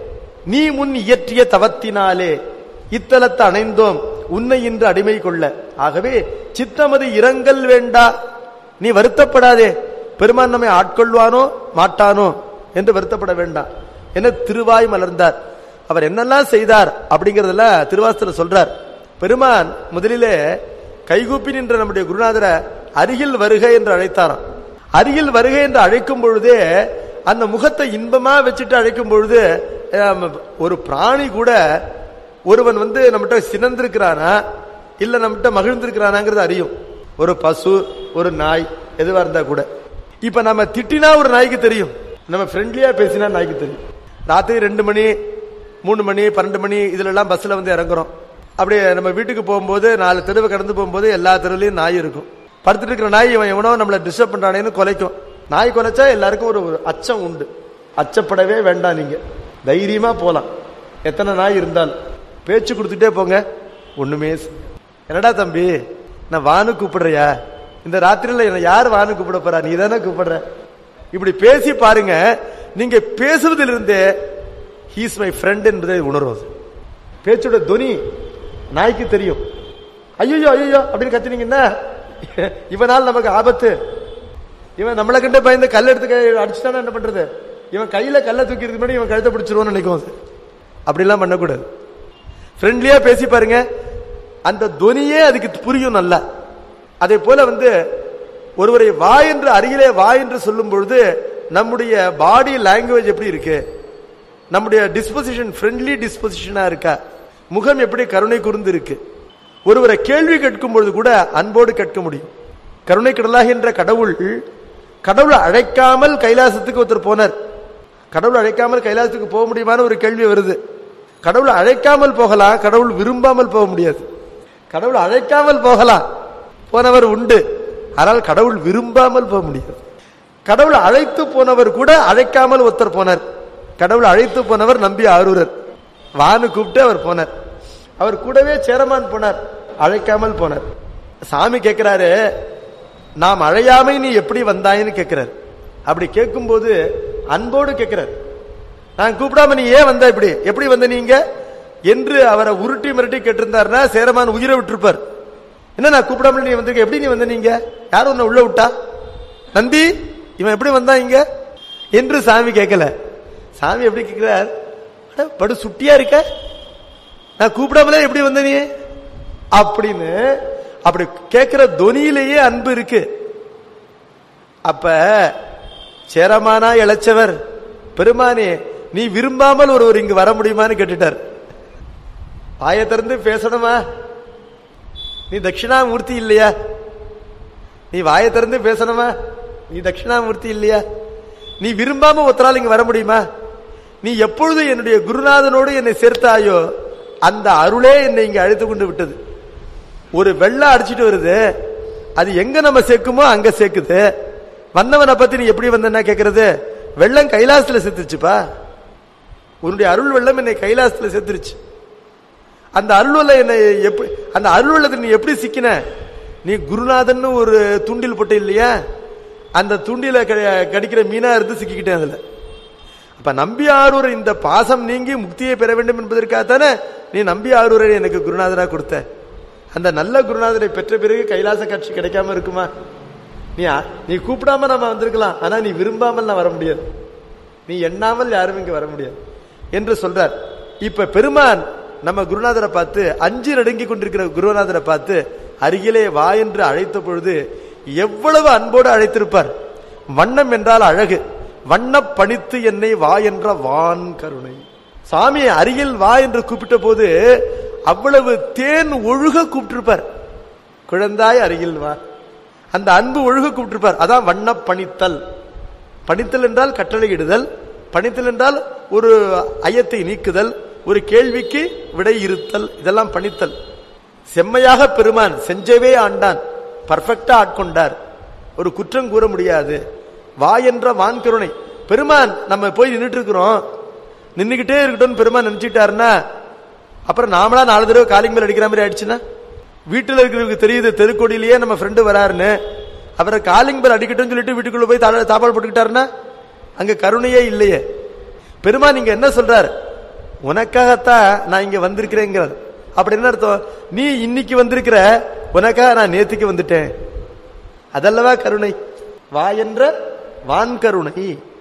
நீ முன் இயற்றிய தவத்தினாலே இத்தலத்தை அணைந்தோம் உன்னை இன்று அடிமை கொள்ள ஆகவே சித்தமது இரங்கல் வேண்டா நீ வருத்தப்படாதே பெருமான் நம்மை ஆட்கொள்வானோ மாட்டானோ என்று வருத்தப்பட வேண்டாம் என திருவாய் மலர்ந்தார் அவர் என்னெல்லாம் செய்தார் அப்படிங்கறதுல திருவாசத்துல சொல்றார் பெருமான் முதலிலே கைகூப்பி நின்ற நம்முடைய குருநாதரை அருகில் வருக என்று அழைத்தாராம் அருகில் வருக என்று அழைக்கும் பொழுதே அந்த முகத்தை இன்பமா வச்சுட்டு அழைக்கும் பொழுது அஹ், ஒரு பிராணி கூட ஒருவன் வந்து நம்மகிட்ட சினந்திருக்கிறானா இல்ல நம்மகிட்ட மகிழ்ந்திருக்கிறானாங்கிறது அறியும் ஒரு பசு ஒரு நாய் எதுவா இருந்தா கூட இப்ப நம்ம திட்டினா ஒரு நாய்க்கு தெரியும் நம்ம ஃப்ரெண்ட்லியா பேசினா நாய்க்கு தெரியும் ராத்திரி ரெண்டு மணி மூணு மணி பன்னெண்டு மணி இதுல எல்லாம் பஸ்ல வந்து இறங்குறோம் அப்படியே நம்ம வீட்டுக்கு போகும்போது நாலு தெருவை கடந்து போகும்போது எல்லா தெருவுலயும் நாய் இருக்கும் படுத்துட்டு இருக்கிற நாய் இவன் எவனோ நம்மளை டிஸ்டர்ப் பண்றானேன்னு குலைக்கும் நாய் குலைச்சா எல்லாருக்கும் ஒரு ஒரு அச்சம் உண்டு அச்சப்படவே வேண்டாம் நீங்க தைரியமா போலாம் எத்தனை நாய் இருந்தாலும் பேச்சு கொடுத்துட்டே போங்க ஒண்ணுமே செ- என்னடா தம்பி நான் வானு கூப்பிடுறியா இந்த ராத்திரியில என்ன யார் வானு கூப்பிட போறா நீ தானே கூப்பிடுற இப்படி பேசி பாருங்க நீங்க பேசுவதிலிருந்தே ஹீஸ் மை ஃப்ரெண்ட் என்பதை உணர்வது பேச்சோட துனி நாய்க்கு தெரியும் ஐயோ ஐயோ அப்படின்னு கத்தினீங்கன்னா இவனால் நமக்கு ஆபத்து இவன் நம்மளை கண்டு பயந்து கல் எடுத்து கை அடிச்சுட்டானா என்ன பண்றது இவன் கையில கல்லை தூக்கி முன்னாடி இவன் கழுத்தை பிடிச்சிருவோம்னு நினைக்கும் அது அப்படிலாம் பண்ணக்கூடாது ஃப்ரெண்ட்லியா பேசி பாருங்க அந்த துனியே அதுக்கு புரியும் நல்லா அதே போல வந்து ஒருவரை வா என்று அருகிலே வா என்று சொல்லும் பொழுது நம்முடைய பாடி லாங்குவேஜ் எப்படி இருக்கு நம்முடைய டிஸ்பொசிஷன் ஃப்ரெண்ட்லி டிஸ்பொசிஷனா இருக்கா முகம் எப்படி கருணை கூர்ந்து இருக்கு ஒருவரை கேள்வி கேட்கும் பொழுது கூட அன்போடு கேட்க முடியும் கருணை கடலாகின்ற கடவுள் கடவுளை அழைக்காமல் கைலாசத்துக்கு ஒருத்தர் போனார் கடவுள் அழைக்காமல் கைலாசத்துக்கு போக முடியுமான்னு ஒரு கேள்வி வருது கடவுள் அழைக்காமல் போகலாம் கடவுள் விரும்பாமல் போக முடியாது கடவுள் அழைக்காமல் போகலாம் போனவர் உண்டு ஆனால் கடவுள் விரும்பாமல் போக முடியாது கடவுள் அழைத்து போனவர் கூட அழைக்காமல் ஒருத்தர் போனார் கடவுள் அழைத்து போனவர் நம்பி ஆரூரர் வான்னு கூப்பிட்டு அவர் போனார் அவர் கூடவே சேரமான் போனார் அழைக்காமல் போனார் சாமி கேட்கிறாரு நாம் அழையாமை நீ எப்படி வந்தாயின்னு கேட்கிறார் அப்படி கேட்கும்போது அன்போடு கேட்கிறார் நான் கூப்பிடாம நீ ஏன் வந்த இப்படி எப்படி வந்த நீங்க என்று அவரை உருட்டி மிரட்டி கேட்டிருந்தாருன்னா சேரமான் உயிரை விட்டிருப்பார் என்ன நான் கூப்பிடாம நீ வந்திருக்க எப்படி நீ வந்த நீங்க யாரும் உன்னை உள்ள விட்டா நந்தி இவன் எப்படி வந்தான் இங்க என்று சாமி கேட்கல சாமி எப்படி கேட்கிறார் அட, படு சுட்டியா இருக்க நான் கூப்பிடாமலே எப்படி வந்த நீ அப்படின்னு அப்படி கேட்கிற தொனியிலேயே அன்பு இருக்கு அப்ப சேரமானா இளைச்சவர் பெருமானே நீ விரும்பாமல் ஒருவர் இங்கு வர முடியுமான்னு கேட்டுட்டார் வாயை திறந்து பேசணுமா நீ தட்சிணாமூர்த்தி இல்லையா நீ வாயை திறந்து பேசணுமா நீ தட்சிணாமூர்த்தி இல்லையா நீ விரும்பாம ஒருத்தரால் இங்க வர முடியுமா நீ எப்பொழுது என்னுடைய குருநாதனோடு என்னை சேர்த்தாயோ அந்த அருளே என்னை இங்க அழைத்து கொண்டு விட்டது ஒரு வெள்ளம் அடிச்சிட்டு வருது அது எங்க நம்ம சேர்க்குமோ அங்க சேர்க்குது வந்தவனை பத்தி நீ எப்படி வந்தனா கேக்குறது வெள்ளம் கைலாசத்துல சேர்த்துருச்சுப்பா உன்னுடைய அருள் வெள்ளம் என்னை கைலாசத்துல சேர்த்துருச்சு அந்த அருள்வல்ல என்னை எப்படி அந்த அருள்வல்லத்தை நீ எப்படி சிக்கின நீ குருநாதன் ஒரு தூண்டில் போட்ட இல்லையா அந்த தூண்டில க- கடிக்கிற மீனா இருந்து சிக்கிக்கிட்டேன் அதுல அப்ப நம்பி ஆரூர் இந்த பாசம் நீங்கி முக்தியை பெற வேண்டும் என்பதற்காகத்தானே நீ நம்பி ஆரூரை எனக்கு குருநாதரா கொடுத்த அந்த நல்ல குருநாதரை பெற்ற பிறகு கைலாச காட்சி கிடைக்காம இருக்குமா நீ நீ கூப்பிடாம நம்ம வந்திருக்கலாம் ஆனா நீ விரும்பாமல் நான் வர முடியாது நீ எண்ணாமல் யாரும் இங்க வர முடியாது என்று சொல்றார் இப்ப பெருமான் நம்ம குருநாதரை பார்த்து அஞ்சு நடுங்கி கொண்டிருக்கிற குருநாதரை பார்த்து அருகிலே வா என்று அழைத்த பொழுது எவ்வளவு அன்போடு அழைத்திருப்பார் வண்ணம் என்றால் அழகு வண்ணப் பணித்து என்னை வா என்ற வான் கருணை சாமி அருகில் வா என்று கூப்பிட்ட போது அவ்வளவு தேன் ஒழுக கூப்பிட்டிருப்பார் குழந்தாய் அருகில் வா அந்த அன்பு ஒழுக கூப்பிட்டிருப்பார் அதான் வண்ணப் பணித்தல் பணித்தல் என்றால் கட்டளையிடுதல் பணித்தல் என்றால் ஒரு ஐயத்தை நீக்குதல் ஒரு கேள்விக்கு விடை இருத்தல் இதெல்லாம் பணித்தல் செம்மையாக பெருமான் செஞ்சவே ஆண்டான் பர்ஃபெக்டா ஆட்கொண்டார் ஒரு குற்றம் கூற முடியாது வா என்ற வான் கருணை பெருமான் நம்ம போய் நின்னுட்டு இருக்கிறோம் நின்னுகிட்டே இருக்கட்டும் பெருமான் நினைச்சிட்டாருன்னா அப்புறம் நாமளா நாலு தடவை காலிங் மேல் அடிக்கிற மாதிரி ஆயிடுச்சுன்னா வீட்டுல இருக்கிறவங்களுக்கு தெரியுது தெருக்கோடியிலேயே நம்ம ஃப்ரெண்டு வராருன்னு அவரை காலிங் பெல் அடிக்கட்டும்னு சொல்லிட்டு வீட்டுக்குள்ள போய் தாள- தாப்பால் போட்டுக்கிட்டாருன்னா அங்க கருணையே இல்லையே பெருமான் நீங்க என்ன சொல்றார் உனக்காகத்தான் நான் இங்க வந்திருக்கிறேங்கிறார் அப்படி என்ன அர்த்தம் நீ இன்னைக்கு வந்திருக்கிற உனக்காக நான் நேத்துக்கு வந்துட்டேன் அதல்லவா கருணை வா என்ற வான் கருணை